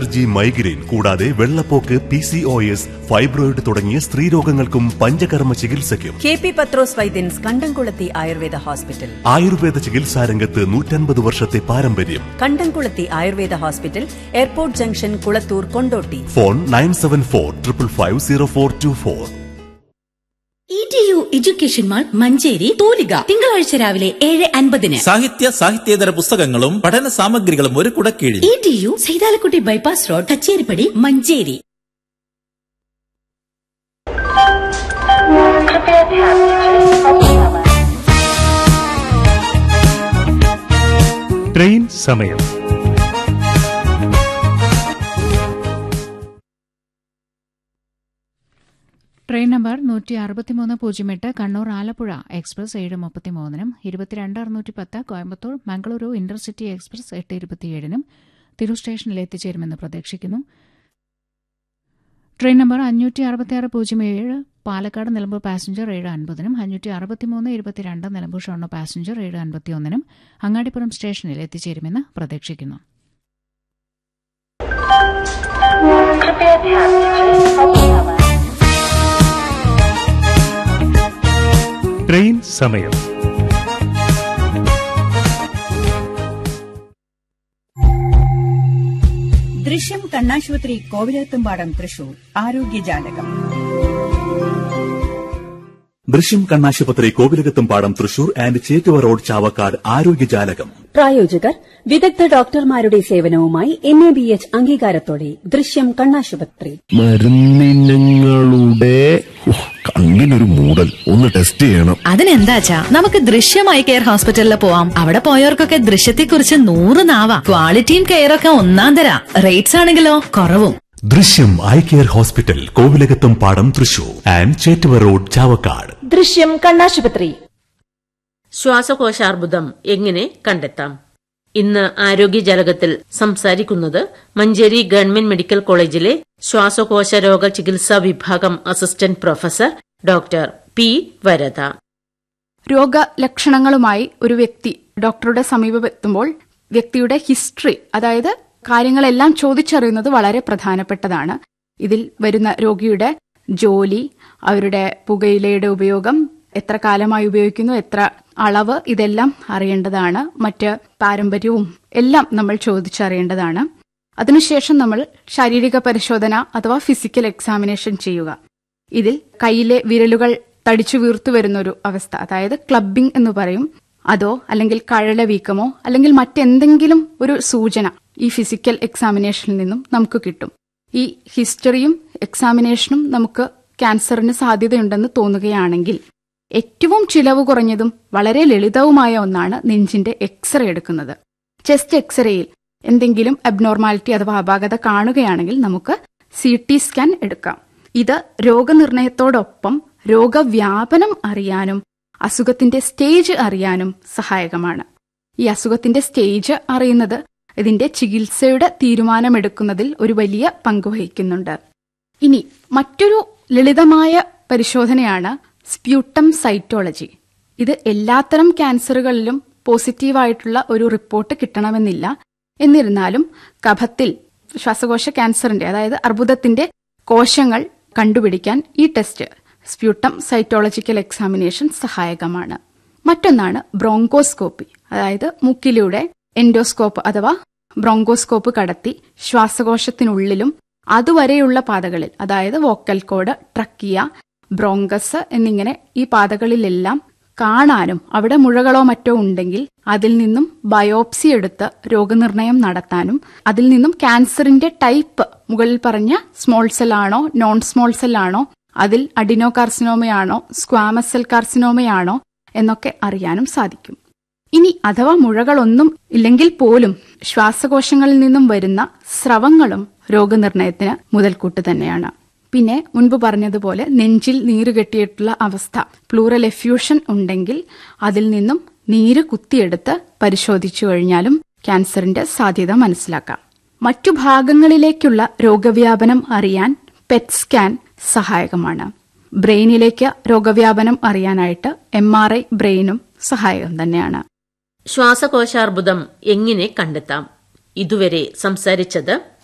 allergy migraine കൂടാതെ വെള്ളപ്പോക്ക് P C O S fibroid തുടങ്ങിയ സ്ത്രീരോഗങ്ങൾക്കും പഞ്ചകർമ്മ ചികിത്സയ്ക്കും കെ പി പത്രോസ് വൈദ്യൻസ് കണ്ടംകുളത്തി ആയുർവേദ ഹോസ്പിറ്റൽ ആയുർവേദ ചികിത്സാ രംഗത്ത് നൂറ്റൻപത് വർഷത്തെ പാരമ്പര്യം Kandamkulathy Ayurveda hospital airport junction Kulathur Kondotty phone nine seven four triple five zero four two four E T U education mall Manjeri Thoolika തിങ്കളാഴ്ച രാവിലെ ഏഴ് അൻപതിന് സാഹിത്യ സാഹിത്യേതര പുസ്തകങ്ങളും പഠന സാമഗ്രികളും ഒരു കുടക്കീഴിൽ E T U Saithalikutty bypass road Kacheripadi Manjeri train സമയം ട്രെയിൻ നമ്പർ നൂറ്റി അറുപത്തിമൂന്ന് പൂജ്യം എട്ട് കണ്ണൂർ ആലപ്പുഴ എക്സ്പ്രസ് ഏഴ് മുപ്പത്തിമൂന്നിനും ഇരുപത്തിരണ്ട് അറുന്നൂറ്റി പത്ത് കോയമ്പത്തൂർ മംഗളൂരു ഇന്റർസിറ്റി എക്സ്പ്രസ് എട്ട് ഇരുപത്തിയേഴിനും തിരു സ്റ്റേഷനിൽ എത്തിച്ചേരുമെന്ന് പ്രതീക്ഷിക്കുന്നു ട്രെയിൻ നമ്പർ അഞ്ഞൂറ്റി അറുപത്തിയാറ് പൂജ്യം ഏഴ് പാലക്കാട് നിലമ്പൂർ പാസഞ്ചർ ഏഴ് അൻപതിനും അഞ്ഞൂറ്റി അറുപത്തിമൂന്ന് ഇരുപത്തിരണ്ട് നിലമ്പൂർ ഷൊർണൂർ പാസഞ്ചർ ഏഴ് അൻപത്തിയൊന്നിനും അങ്ങാടിപ്പുറം സ്റ്റേഷനിൽ എത്തിച്ചേരുമെന്ന് പ്രതീക്ഷിക്കുന്നു ട്രെയിൻ സമയം ദൃശ്യം കണ്ണാശുപത്രി കോവിലത്തുംപാടം തൃശൂർ ആരോഗ്യജാലകം ദൃശ്യം കണ്ണാശുപത്രി Kovilakathumpadam Thrissur and Chettuva road Chavakkad ആരോഗ്യജാലകം പ്രായോജകർ വിദഗ്ധ ഡോക്ടർമാരുടെ സേവനവുമായി എൻ എ ബി എച്ച് അംഗീകാരത്തോടെ ദൃശ്യം കണ്ണാശുപത്രി മരുന്നിനങ്ങളുടെ ഉഹ്, കണ്ണിനൊരു മൂടൽ ഒന്ന് ടെസ്റ്റ് ചെയ്യണം അതിനെന്താച്ചാ നമുക്ക് ദൃശ്യമായി കെയർ ഹോസ്പിറ്റലിൽ പോവാം അവിടെ പോയവർക്കൊക്കെ ദൃശ്യത്തെക്കുറിച്ച് നൂറ് നാവാ ക്വാളിറ്റിയും കെയറൊക്കെ ഒന്നാം തരാ റേറ്റ്സ് ആണെങ്കിലോ കുറവും ദൃശ്യം eye care hospital Kovilakathumpadam Thrissur and Chettuva road Chavakkad Drishyam കണ്ണാശുപത്രി ശ്വാസകോശാർബുദം എങ്ങനെ കണ്ടെത്താം ഇന്ന് ആരോഗ്യജാലകത്തിൽ സംസാരിക്കുന്നത് മഞ്ചേരി ഗവൺമെന്റ് മെഡിക്കൽ കോളേജിലെ ശ്വാസകോശ രോഗ ചികിത്സാ വിഭാഗം assistant professor doctor P Varada രോഗലക്ഷണങ്ങളുമായി ഒരു വ്യക്തി ഡോക്ടറുടെ സമീപമെത്തുമ്പോൾ വ്യക്തിയുടെ ഹിസ്റ്ററി അതായത് കാര്യങ്ങളെല്ലാം ചോദിച്ചറിയുന്നത് വളരെ പ്രധാനപ്പെട്ടതാണ് ഇതിൽ വരുന്ന രോഗിയുടെ ജോലി അവരുടെ പുകയിലയുടെ ഉപയോഗം എത്ര കാലമായി ഉപയോഗിക്കുന്നു എത്ര അളവ് ഇതെല്ലാം അറിയേണ്ടതാണ് മറ്റ് പാരമ്പര്യവും എല്ലാം നമ്മൾ ചോദിച്ചറിയേണ്ടതാണ് അതിനുശേഷം നമ്മൾ ശാരീരിക പരിശോധന അഥവാ ഫിസിക്കൽ എക്സാമിനേഷൻ ചെയ്യുക ഇതിൽ കയ്യിലെ വിരലുകൾ തടിച്ചു വീർത്തു വരുന്ന ഒരു അവസ്ഥ അതായത് ക്ലബിംഗ് എന്ന് പറയും അതോ അല്ലെങ്കിൽ കഴല വീക്കമോ അല്ലെങ്കിൽ മറ്റെന്തെങ്കിലും ഒരു സൂചന ഈ ഫിസിക്കൽ എക്സാമിനേഷനിൽ നിന്നും നമുക്ക് കിട്ടും ഈ ഹിസ്റ്ററിയും എക്സാമിനേഷനും നമുക്ക് ക്യാൻസറിന് സാധ്യതയുണ്ടെന്ന് തോന്നുകയാണെങ്കിൽ ഏറ്റവും ചിലവ് കുറഞ്ഞതും വളരെ ലളിതവുമായ ഒന്നാണ് നെഞ്ചിന്റെ എക്സ്റേ എടുക്കുന്നത് ചെസ്റ്റ് എക്സ്റേയിൽ എന്തെങ്കിലും അബ്നോർമാലിറ്റി അഥവാ അപാകത കാണുകയാണെങ്കിൽ നമുക്ക് സി ടി സ്കാൻ എടുക്കാം ഇത് രോഗനിർണയത്തോടൊപ്പം രോഗവ്യാപനം അറിയാനും അസുഖത്തിന്റെ സ്റ്റേജ് അറിയാനും സഹായകമാണ് ഈ അസുഖത്തിന്റെ സ്റ്റേജ് അറിയുന്നത് ഇതിന്റെ ചികിത്സയുടെ തീരുമാനമെടുക്കുന്നതിൽ ഒരു വലിയ പങ്ക് വഹിക്കുന്നുണ്ട് ഇനി മറ്റൊരു ലളിതമായ പരിശോധനയാണ് സ്പ്യൂട്ടം സൈറ്റോളജി ഇത് എല്ലാത്തരം ക്യാൻസറുകളിലും പോസിറ്റീവായിട്ടുള്ള ഒരു റിപ്പോർട്ട് കിട്ടണമെന്നില്ല എന്നിരുന്നാലും കഫത്തിൽ ശ്വാസകോശ ക്യാൻസറിന്റെ അതായത് അർബുദത്തിന്റെ കോശങ്ങൾ കണ്ടുപിടിക്കാൻ ഈ ടെസ്റ്റ് സ്പ്യൂട്ടം സൈറ്റോളജിക്കൽ എക്സാമിനേഷൻ സഹായകമാണ് മറ്റൊന്നാണ് ബ്രോങ്കോസ്കോപ്പി അതായത് മൂക്കിലൂടെ എൻഡോസ്കോപ്പ് അഥവാ ബ്രോങ്കോസ്കോപ്പ് കടത്തി ശ്വാസകോശത്തിനുള്ളിലും അതുവരെയുള്ള പാതകളിൽ അതായത് വോക്കൽ കോഡ് ട്രക്കിയ ബ്രോങ്കസ് എന്നിങ്ങനെ ഈ പാതകളിലെല്ലാം കാണാനും അവിടെ മുഴകളോ മറ്റോ ഉണ്ടെങ്കിൽ അതിൽ നിന്നും ബയോപ്സി എടുത്ത് രോഗനിർണയം നടത്താനും അതിൽ നിന്നും ക്യാൻസറിന്റെ ടൈപ്പ് മുകളിൽ പറഞ്ഞ സ്മോൾ സെൽ ആണോ നോൺ സ്മോൾ സെൽ ആണോ അതിൽ അഡിനോ കാർസിനോമയാണോ സ്ക്വാമസ് സെൽ കാർസിനോമയാണോ എന്നൊക്കെ അറിയാനും സാധിക്കും ഇനി അഥവാ മുഴകളൊന്നും ഇല്ലെങ്കിൽ പോലും ശ്വാസകോശങ്ങളിൽ നിന്നും വരുന്ന സ്രവങ്ങളും രോഗനിർണയത്തിന് മുതൽക്കൂട്ട് തന്നെയാണ് പിന്നെ മുൻപ് പറഞ്ഞതുപോലെ നെഞ്ചിൽ നീര് കെട്ടിയിട്ടുള്ള അവസ്ഥ പ്ലൂറൽ എഫ്യൂഷൻ ഉണ്ടെങ്കിൽ അതിൽ നിന്നും നീര് കുത്തിയെടുത്ത് പരിശോധിച്ചു കഴിഞ്ഞാലും ക്യാൻസറിന്റെ സാധ്യത മനസ്സിലാക്കാം മറ്റു ഭാഗങ്ങളിലേക്കുള്ള രോഗവ്യാപനം അറിയാൻ പെറ്റ് സ്കാൻ സഹായകമാണ് ബ്രെയിനിലേക്ക് രോഗവ്യാപനം അറിയാനായിട്ട് എം ആർ ഐ ബ്രെയിനും സഹായകം തന്നെയാണ് ശ്വാസകോശാർബുദം എങ്ങനെ കണ്ടെത്താം ഇതുവരെ സംസാരിച്ചത്